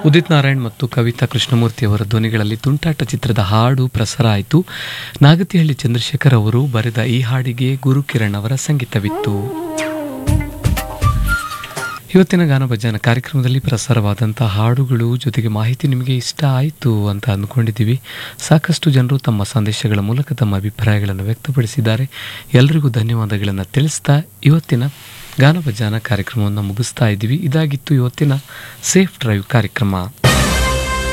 ಉದಿತ್ ನಾರಾಯಣ್ ಮತ್ತು ಕವಿತಾ ಕೃಷ್ಣಮೂರ್ತಿ ಅವರ ಧ್ವನಿಗಳಲ್ಲಿ ತುಂಟಾಟ ಚಿತ್ರದ ಹಾಡು ಪ್ರಸಾರ ಆಯಿತು ನಾಗತಿಹಳ್ಳಿ ಚಂದ್ರಶೇಖರ್ ಅವರು ಬರೆದ ಈ ಹಾಡಿಗೆ ಗುರುಕಿರಣ್ ಅವರ ಸಂಗೀತವಿತ್ತು ಇವತ್ತಿನ ಗಾನಭಜನ ಕಾರ್ಯಕ್ರಮದಲ್ಲಿ ಪ್ರಸಾರವಾದಂಥ ಹಾಡುಗಳು ಜೊತೆಗೆ ಮಾಹಿತಿ ನಿಮಗೆ ಇಷ್ಟ ಆಯಿತು ಅಂತ ಅಂದ್ಕೊಂಡಿದ್ದೀವಿ ಸಾಕಷ್ಟು ಜನರು ತಮ್ಮ ಸಂದೇಶಗಳ ಮೂಲಕ ತಮ್ಮ ಅಭಿಪ್ರಾಯಗಳನ್ನು ವ್ಯಕ್ತಪಡಿಸಿದ್ದಾರೆ ಎಲ್ರಿಗೂ ಧನ್ಯವಾದಗಳನ್ನು ತಿಳಿಸ್ತಾ ಇವತ್ತಿನ ಗಾನಭಜನ ಕಾರ್ಯಕ್ರಮವನ್ನು ಮುಗಿಸ್ತಾ ಇದ್ದೀವಿ ಇದಾಗಿತ್ತು ಇವತ್ತಿನ ಸೇಫ್ ಡ್ರೈವ್ ಕಾರ್ಯಕ್ರಮ